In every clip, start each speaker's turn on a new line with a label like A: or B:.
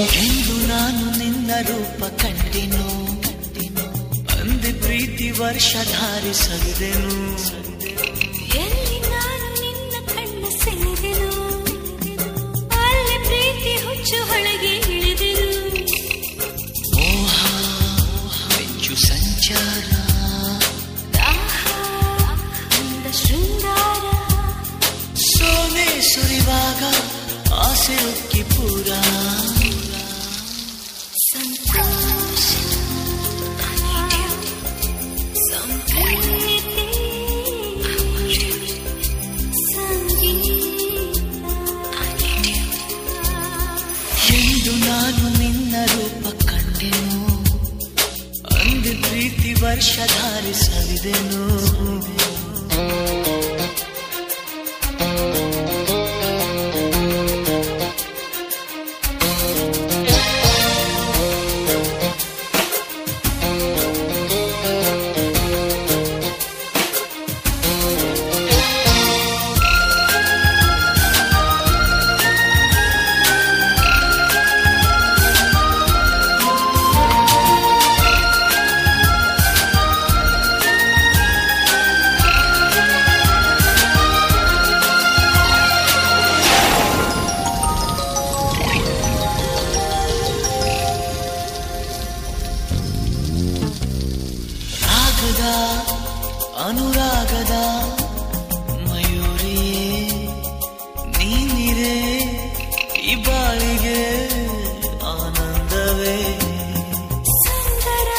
A: ಎಂದು ನಾನು ನಿನ್ನ ರೂಪ ಕಂಡೆನು ಅಂದೆ ಪ್ರೀತಿ ವರ್ಷ ಧಾರಿಸಲಿದೆನು
B: ಎಲ್ಲಿ ನಾನು ನಿನ್ನ ಕಣ್ಣ ಸೆಳೆದೆನು ಅಲ್ಲಿ ಪ್ರೀತಿ ಹುಚ್ಚು ಹೊಳಗೆ ಇಳಿದೆನು
A: ಮೋಹ ಮೆಚ್ಚು ಸಂಚಾರ
B: ದಾಹ ಅಂದ ಶೃಂಗಾರ
A: ಸೋನೆ ಸುರಿವಾಗ ಆಸೆ ಉಕ್ಕಿ ಪೂರ
B: ಸಂತೋಷ ಸಂಪ್ರೀತಿ ಸಂಗೀತ
A: ಎಂದು ನಾನು ನಿನ್ನ ರೂಪ ಕಂಡೆನು ಅಂದು ಪ್ರೀತಿ ವರ್ಷ ಧಾರಿಸಲಿದೆನು ರಾಗದ ಅನುರಾಗದ ಮಯೂರಿಯೇ ನೀನಿರೆ ಈ ಬಾಳಿಗೆ ಆನಂದವೇ
B: ಸುಂದರ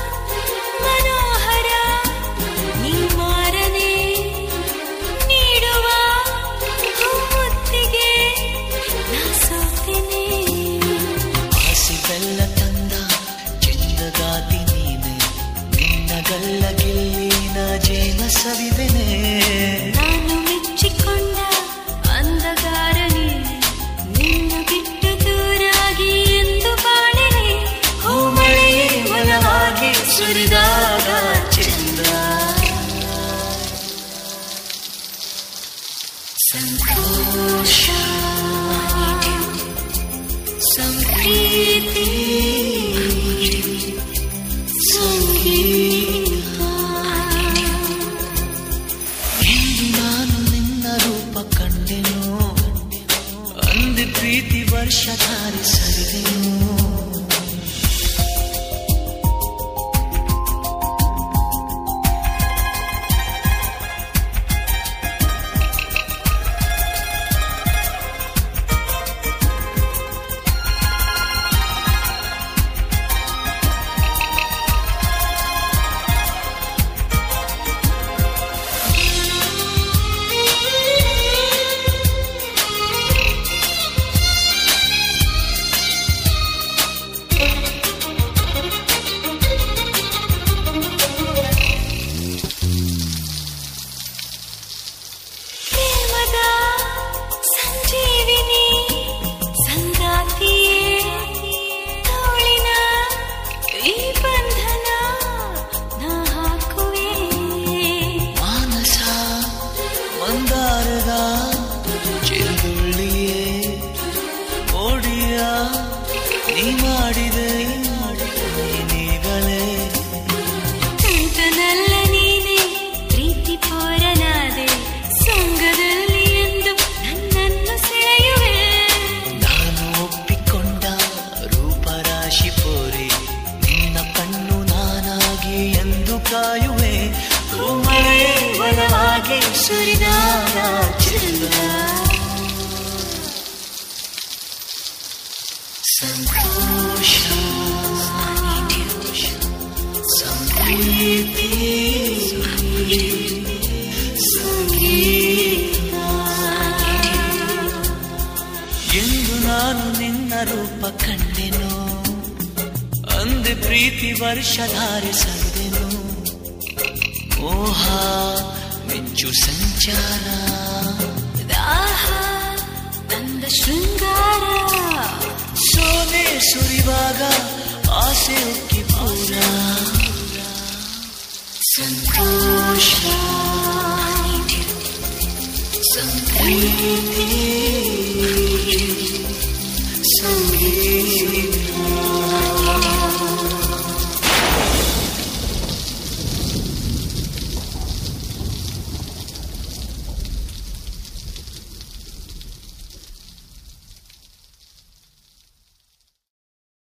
B: ಮನೋಹರ ನೀಮಾರನೆ ನೀಡುವ ಮುತ್ತಿಗೆ ನಾ ಸೋತೆನೆ
A: ಆಸೆ ಬೆಲ್ಲ ತಂದ ಚೆಂದಗಾತಿ ನೀನೆ ನಿನ್ನ ಗಲ್ಲ ಗೆಲ್ಲಿನ ಜೇನ ಸವಿದೆನೆ
B: ನಾನು ಮೆಚ್ಚಿಕೊಂಡ ಅಂದಗಾರನೆ ನಿನ್ನ ಬಿಟ್ಟು ದೂರಾಗಿ ಎಂದು ಬಾಳಿನೆ
A: ಹೂಮಳೆಯೇ ಒಲವಾಗಿ ಸುರಿದಾಗ ಚೆಂದ
B: ಸಂತೋಷ ಸಂಪ್ರೀತಿ ಸಂಗೀತ
A: ಎಂದು ನಾನು ನಿನ್ನ ರೂಪ ಕಂಡೆನು ಅಂದು ಪ್ರೀತಿ ವರ್ಷ ಧಾರಿಸಲಿದೆನು
B: ಪ್ರೇಮದ ಸಂಜೀವಿನಿ ಸಂಗಾತಿಯೇ ತೋಳಿನ ಈ ಬಂಧನ ನಾ ಹಾಕುವೆ
A: ಮಾನಸ ಮಂದಾರದ ಚೆಂದುಳ್ಳಿಯೇ ಓಡಿಯ ನೀ ಮಾಡಿದೆ ನೀನೀಗಲೇ
B: ತುಂಟನಲ್ಲ ನೀನೆ ಪ್ರೀತಿ ಪೋರನಾದೆ ಸಂಗದಲ್ಲಿ ಎಂದು ನನ್ನನ್ನು ಸೆಳೆಯುವೆ
A: ನಾನು ಒಪ್ಪಿಕೊಂಡ ರೂಪರಾಶಿ ಪೋರಿ ನಿನ್ನ ಕಣ್ಣು ನಾನಾಗಿ ಎಂದು ಕಾಯುವೆ ಹೂಮಳೆ ಬಲವಾಗಿ ಸುರಿದಾಗ ಚೆಲ್ಲ ಸಂತೋಷ ಸಂಪ್ರೀತಿ ಎಂದು ನಾನು ನಿನ್ನ ರೂಪ ಕಂಡೆನು ಅಂದು ಪ್ರೀತಿ ವರ್ಷ ಧಾರಿಸಲಿದೆನು ಮೋಹ ಮೆಚ್ಚು ಸಂಚಾರ
B: ದಾಹ ತಂದ ಶೃಂಗಾರ
A: ಸೋನೆ ಸುರಿವಾಗ ಆಸೆ ಉಕ್ಕಿ ಪೂರ ಸಂತೋಷ ಸಂಪ್ರೀತಿ